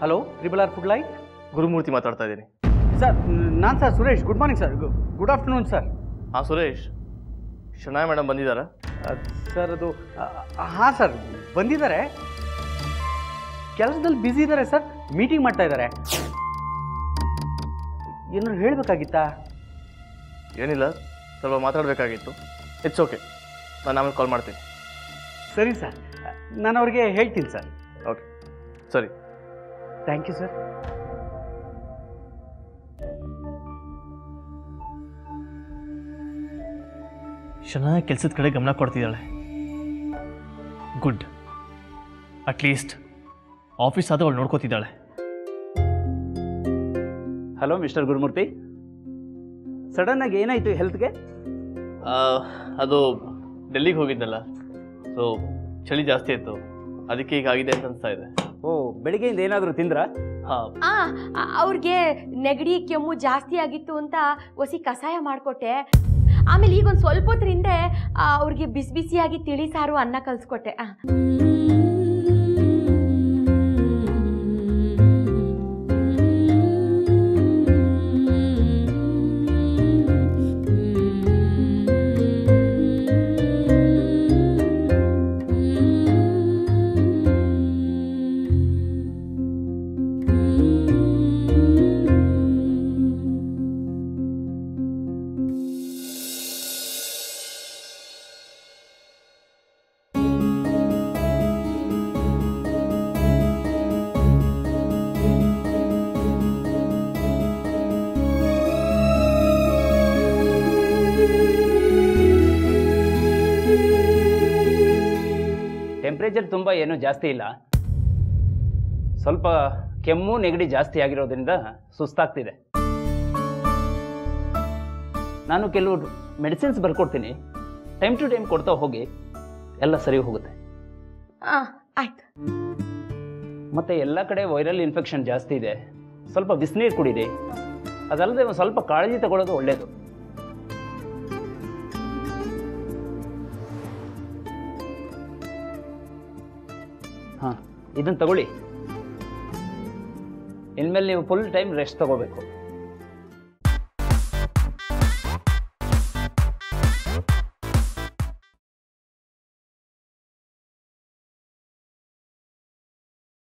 hello triple R food life Gurumurthy ಮಾತಾಡ್ತಾ ಇದ್ದೀನಿ sir ನಾನು sir Suresh good morning sir good afternoon sir ಹಾಂ Suresh Shanaya madam ಬಂದಿದ್ದಾರಾ ಸರ್ ಅದು ಹಾಂ ಸರ್ ಬಂದಿದ್ದಾರೆ ಕೆಲಸದಲ್ಲಿ ಬ್ಯುಸಿ ಇದ್ದಾರೆ ಸರ್ ಮೀಟಿಂಗ್ ಮಾಡ್ತಾ ಇದ್ದಾರೆ ಏನಾದ್ರು ಹೇಳಬೇಕಾಗಿತ್ತಾ ಏನಿಲ್ಲ ಸ್ವಲ್ಪ ಮಾತಾಡಬೇಕಾಗಿತ್ತು ಇಟ್ಸ್ ಓಕೆ ನಾನು ಆಮೇಲೆ ಕಾಲ್ ಮಾಡ್ತೀನಿ ಸರಿ ಸರ್ ನಾನು ಅವ್ರಿಗೆ ಹೇಳ್ತೀನಿ ಸರ್ ಓಕೆ ಸರಿ ಥ್ಯಾಂಕ್ ಯು ಸರ್ ಶನಾಯ ಕೆಲಸದ ಕಡೆ ಗಮನ ಕೊಡ್ತಿದ್ದಾಳೆ ಗುಡ್ ಅಟ್ಲೀಸ್ಟ್ ಆಫೀಸ್ ಆದ ಅವಳು ನೋಡ್ಕೋತಿದ್ದಾಳೆ ಹಲೋ ಮಿಸ್ಟರ್ ಗುರುಮೂರ್ತಿ ಸಡನ್ನಾಗಿ ಏನಾಯಿತು ಹೆಲ್ತ್ಗೆ ಅದು ಡೆಲ್ಲಿಗೆ ಹೋಗಿದ್ದಲ್ಲ ಸೊ ಚಳಿ ಜಾಸ್ತಿ ಇತ್ತು ಅದಕ್ಕೆ ಈಗ ಆಗಿದೆ ಅಂತ ಅನಿಸ್ತಾ ಇದೆ ಓ ಬೆಳಿಗ್ಗೆಯಿಂದ ಏನಾದರೂ ತಿಂದ್ರಾ ಹಾಂ ಆ ಆ- ಅವ್ರಿಗೆ ನೆಗಡಿ ಕೆಮ್ಮು ಜಾಸ್ತಿ ಆಗಿತ್ತು ಅಂತ ಒಸಿ ಕಷಾಯ ಮಾಡಿಕೊಟ್ಟೆ ಆಮೇಲೆ ಈಗ ಒಂದು ಸ್ವಲ್ಪ ಹೊತ್ರ ಹಿಂದೆ ಆ, ಅವ್ರಿಗೆ ಬಿಸಿ ಬಿಸಿಯಾಗಿ ತಿಳಿ ಸಾರು ಅನ್ನ ಕಲಿಸ್ಕೊಟ್ಟೆ ಟೆಂಪ್ರೇಚರ್ ತುಂಬ ಏನೂ ಜಾಸ್ತಿ ಇಲ್ಲ ಸ್ವಲ್ಪ ಕೆಮ್ಮು ನೆಗಡಿ ಜಾಸ್ತಿ ಆಗಿರೋದ್ರಿಂದ ಸುಸ್ತಾಗ್ತಿದೆ ನಾನು ಕೆಲವು ಮೆಡಿಸಿನ್ಸ್ ಬರ್ಕೊಡ್ತೀನಿ ಟೈಮ್ ಟು ಟೈಮ್ ಕೊಡ್ತಾ ಹೋಗಿ ಎಲ್ಲ ಸರಿ ಹೋಗುತ್ತೆ ಆ, ಆಯ್ತು ಮತ್ತು ಎಲ್ಲ ಕಡೆ ವೈರಲ್ ಇನ್ಫೆಕ್ಷನ್ ಜಾಸ್ತಿ ಇದೆ ಸ್ವಲ್ಪ ಬಿಸಿನೀರು ಕುಡೀರಿ ಅದಲ್ಲದೆ ಒಂದು ಸ್ವಲ್ಪ ಕಾಳಜಿ ತಗೊಳ್ಳೋದು ಒಳ್ಳೆಯದು ಹಾಂ ಇದನ್ನು ತಗೊಳ್ಳಿ ಇನ್ಮೇಲೆ ನೀವು ಫುಲ್ ಟೈಮ್ ರೆಸ್ಟ್ ತಗೋಬೇಕು